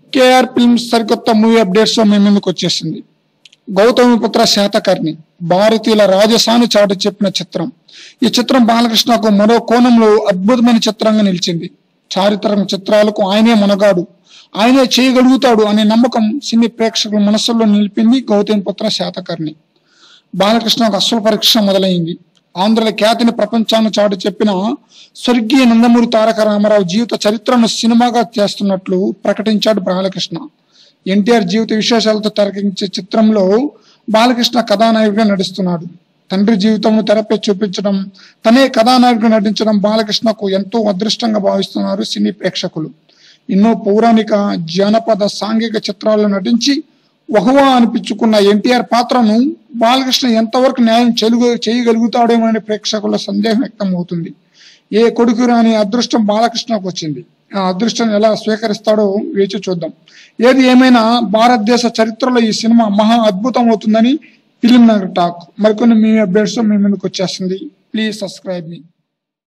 KR films సరికొత్త movie updates మీ ముందుకు వచ్చేసింది గౌతమిపుత్ర శాతకర్ణి భారతీయుల రాజసాని చాటు చెప్పిన చిత్రం ఈ చిత్రం బాలకృష్ణకు మరో కోణంలో అద్భుతమైన చిత్రంగా నిలిచింది చారిత్రక చిత్రాలకు ఆయనే మనగాడు ఆయనే చేయగలుగుతాడు అనే నమ్మకం సినీ ప్రేక్షకుల మనస్సులో నిలిపింది గౌతమిపుత్ర శాతకర్ణి బాలకృష్ణకు అసలు పరీక్ష మొదలైంది ఆంధ్రుల ఖ్యాతిని ప్రపంచాన్ని చాటు చెప్పిన స్వర్గీయ నందమూరి తారక రామారావు జీవిత చరిత్రను సినిమాగా చేస్తున్నట్లు ప్రకటించాడు బాలకృష్ణ ఎన్టీఆర్ జీవిత విశేషాలతో తెరకెక్కించే చిత్రంలో బాలకృష్ణ కథానాయకుడిగా నటిస్తున్నాడు తండ్రి జీవితంను తెరపై చూపించడం తనే కథానాయకుడిగా నటించడం బాలకృష్ణకు ఎంతో అదృష్టంగా భావిస్తున్నారు సినీ ప్రేక్షకులు ఎన్నో పౌరాణిక జానపద సాంఘిక చిత్రాల్లో నటించి వహువా అనిపించుకున్న ఎన్టీఆర్ పాత్రను బాలకృష్ణ ఎంతవరకు న్యాయం చెలుగు చేయగలుగుతాడేమోనని ప్రేక్షకుల సందేహం వ్యక్తం అవుతుంది ఏ కొడుకు రాని అదృష్టం బాలకృష్ణకు వచ్చింది ఆ అదృష్టం ఎలా స్వీకరిస్తాడో వేచి చూద్దాం ఏది ఏమైనా భారతదేశ చరిత్రలో ఈ సినిమా మహా అద్భుతం అవుతుందని ఫిలిం నగర్ టాక్ మరికొన్ని మీ అప్డేట్స్ మీ ముందుకు వచ్చేస్తుంది ప్లీజ్ సబ్స్క్రైబ్ మీ